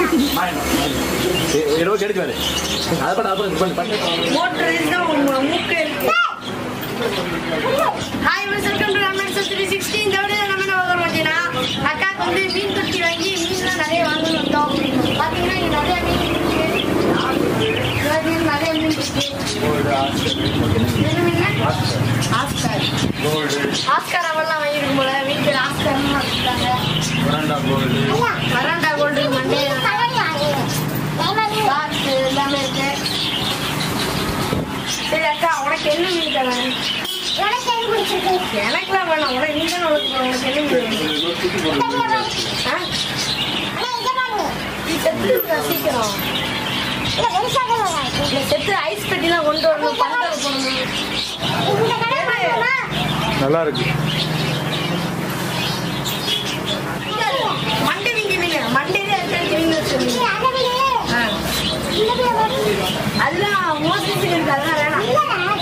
இருபது எடுக்க வேறு அதை பண்ண அதை பண்ணு பண்ணு மோட்டர் தான் உங்க மூக்கு இருக்கு hi welcome to Raman three sixty இந்த விட நம்ம என்ன வாங்குறோம் பார்த்தீங்கன்னா அக்காக்கு வந்து மீன் தொட்டி வாங்கி மீன்லாம் நிறைய வாங்கணும் வந்தோம் பார்த்தீங்கன்னா இங்கே நிறைய மீன் இருக்கு இங்க நிறைய மீன் இருக்கு என்ன மீன் ஆஸ்கார் ஆஸ்கார் அவெல்லாம் வாங்கிருக்கும் போல வீட்டில் ஆஸ்கார்னு வச்சுருக்காங்க மராண்டா கோல்டு மண்டே காற்று எல்லாமே இருக்கு சரி அக்கா உனக்கு என்ன மீன் தேவை எனக்குலாம் வேணாம் உனக்கு நீ தானே உனக்கு உனக்கு என்ன மீன் வேணும்? ஆ? நீ செத்து இருக்கா சீக்கிரம் இந்த செத்து ஐஸ் பெட்டிலாம் கொண்டு வரணும் பந்தல் போடணும் நல்லா இருக்கு மண்டை நீங்க மீன் மண்டையிலே இருக்க மீன் வச்சிருந்தீங்க ஆ. அதெல்லாம் மோஸ்ட்லி இருக்கு அதெல்லாம் வேணாம்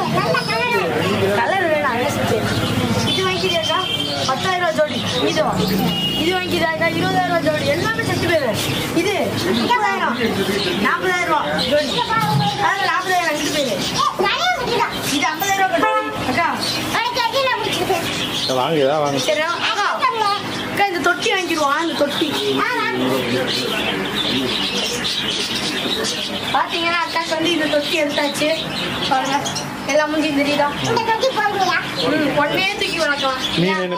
கலர் வேணாம் வேஸ்ட்டு இது வாங்கிக்கிறியாக்கா பத்தாயிரம் ரூபா ஜோடி இது இது வாங்கிக்கிறாக்கா இருபதாயிரம் ரூபா ஜோடி எல்லாமே செட்டு பேரு இது முப்பதாயிரம் நாற்பதாயிரம் ரூபா ஜோடி அதில் நாற்பதாயிரம் ரெண்டு பேரு இது ஐம்பதாயிரம் ரூபா கட்டு அக்கா வாங்க ஏதாவது வாங்க சரி அக்கா அக்கா இந்த தொட்டி வாங்கிடுவோம் இந்த தொட்டி பாத்தீங்கன்னா அக்காக்கு வந்து இந்த தொட்டி எடுத்தாச்சு பாருங்க எல்லாம் முடிஞ்சு தெரியுதா ம், ஒண்ணே தூக்கி வளர்க்கலாம் நீ என்ன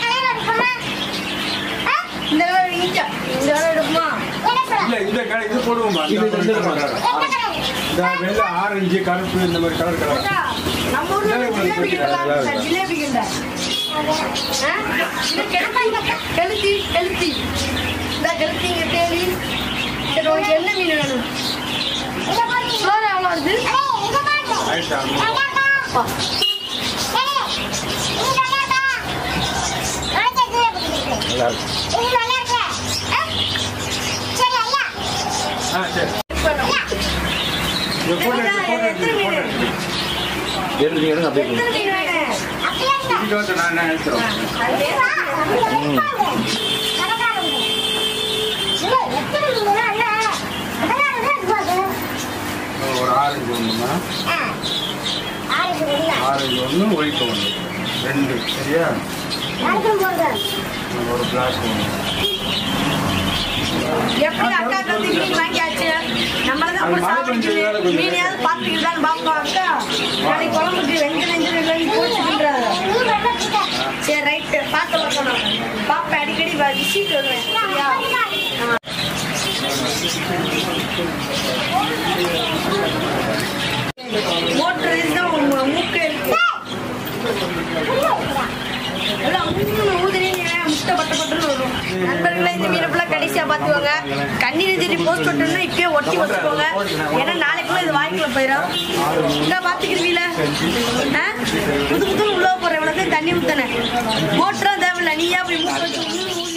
இந்த கலர் இங்க இந்த கலர் எடுக்குமா இல்ல இந்த கலர் இது போடுவோமா இது ரெண்டு இருக்கும். இந்த வெள்ளை ஆரஞ்சு கருப்பு இந்த மாதிரி கலர் கலர் அக்கா, நம்ம ஊர்ல வந்து ஜிலேபி கிண்டலாம் சார் ஜிலேபி கிண்ட ஆ? இது கெளுத்தி கெளுத்தி கெளுத்தி இந்த கெளுத்திங்க தேடி சரி உனக்கு என்ன மீன் வேணும் சோறு எவ்வளோ வருது ஆயிரத்தி அறுநூறு அப்பா. நல்லா இருக்கு ஆ சரி இந்த போட்டு எடுத்து, போட்டு எடுத்து, போட்டு எடுத்து. எடுத்து நீங்க எடுங்க அப்படியே எத்தனை மீன் வேணும் இது வந்து நான் என்ன எடுத்துறோம் ஒரு ஆரஞ்சு ஒண்ணுமா ஆரஞ்சு ஒண்ணு ஒயிட் ஒண்ணு ரெண்டு சரியா ஒரு பிளாக் ஒண்ணு எப்படி அக்காக்கு வந்து மீன் வாங்கியாச்சு நம்மள தான் போய் சாப்பிட்டு மீனையாவது பார்த்துக்கிட்டு பார்ப்போம் அக்கா நாளைக்கு குழம்புக்கு வெங்க நெஞ்சு வாங்கி போச்சுக்கின்றாங்க சரி ரைட்டு பார்த்து வரணும் பாப்பேன் அடிக்கடி விசிட் வருவேன் சரியா மோட்டர் தான் உங்க மூக்கு இருக்கு எல்லாம் ஊதுன ஊதுனீங்க, முட்டை பட்ட பட்டுன்னு வரும். நண்பர்களே இந்த மீனை ஃபுல்லா கடைசியா பாத்துக்கோங்க கண்ணீர் செடி போஸ்ட் போட்டோம்னா இப்பயே ஒட்டி வச்சுக்கோங்க ஏன்னா நாளைக்குள்ள இது வாய்க்குள்ள போயிடும் இந்த பாத்துக்கிறீங்களா புது புது உள்ள போற இவனுக்கு தண்ணி ஊத்தனேன் மோட்டரும் தேவையில்ல நீயா போய் மூக்கு வச்சு ஊது, ஊது.